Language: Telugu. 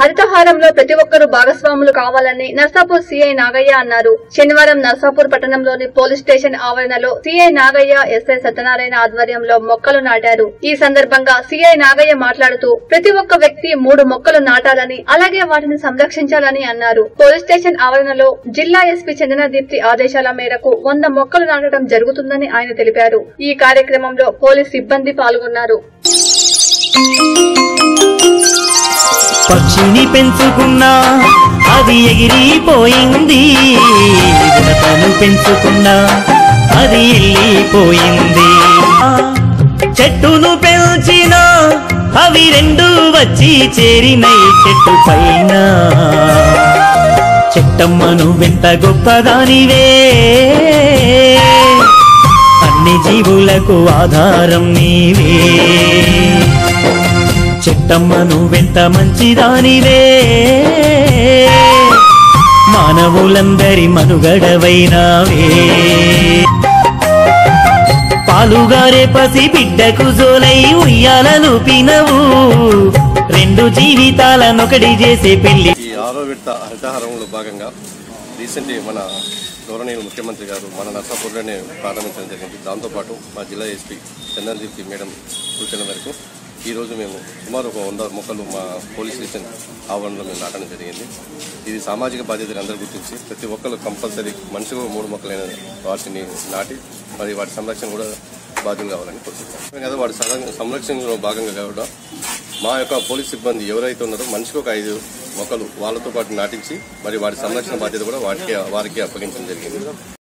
హరితహారంలో ప్రతి ఒక్కరూ భాగస్వాములు కావాలని నర్సాపూర్ సీఐ నాగయ్య అన్నారు శనివారం నర్సాపూర్ పట్టణంలోని పోలీస్ స్టేషన్ ఆవరణలో సీఐ నాగయ్య ఎస్ఐ సత్యనారాయణ ఆధ్వర్యంలో మొక్కలు నాటారు ఈ సందర్భంగా సీఐ నాగయ్య మాట్లాడుతూ ప్రతి ఒక్క వ్యక్తి మూడు మొక్కలు నాటాలని అలాగే వాటిని సంరక్షించాలని అన్నారు పోలీస్ స్టేషన్ ఆవరణలో జిల్లా ఎస్పీ చందన దీప్తి ఆదేశాల మేరకు వంద మొక్కలు నాటడం జరుగుతుందని ఆయన తెలిపారు ఈ కార్యక్రమంలో పోలీస్ సిబ్బంది పాల్గొన్నారు పక్షిని పెంచుకున్నా అది ఎగిరిపోయింది ఉడతను పెంచుకున్నా అది వెళ్ళిపోయింది చెట్టును పెంచినా అవి రెండు వచ్చి చేరినై చెట్టు పైన చెట్టమ్మను వెంట గొప్పదానివే అన్ని జీవులకు ఆధారం నీవే చెట్టమ్మను వెంట మంచిదానివే మానవులందరి మనుగడవైనావే పాలుగారే పసి బిడ్డకు జోలై ఉయ్యాలను పినవు రెండు జీవితాలనొకటి చేసే పెళ్లి ఈ ఆరో విడత హరితహారంలో భాగంగా రీసెంట్ మన గౌరవనీయులు ముఖ్యమంత్రి గారు మన నర్సాపూర్లోనే ప్రారంభించడం జరిగింది దాంతోపాటు మా జిల్లా ఎస్పీ చందనదీప్తి మేడం సూచన మేరకు ఈరోజు మేము సుమారు ఒక వంద మొక్కలు మా పోలీస్ స్టేషన్ ఆవరణలో మేము నాటడం జరిగింది ఇది సామాజిక బాధ్యతను అందరూ గుర్తించి ప్రతి ఒక్కరు కంపల్సరీ మనిషికి మూడు మొక్కలైన వాటిని నాటి మరి వాటి సంరక్షణ కూడా బాధ్యులు కావాలని కోరుకుంటాం కదా వాటి సంర- సంరక్షణలో భాగంగా కూడా మా యొక్క పోలీస్ సిబ్బంది ఎవరైతే ఉన్నారో మనిషికి ఒక ఐదు మొక్కలు వాళ్ళతో పాటు నాటించి మరి వాటి సంరక్షణ బాధ్యత కూడా వాటికి వారికి అప్పగించడం జరిగింది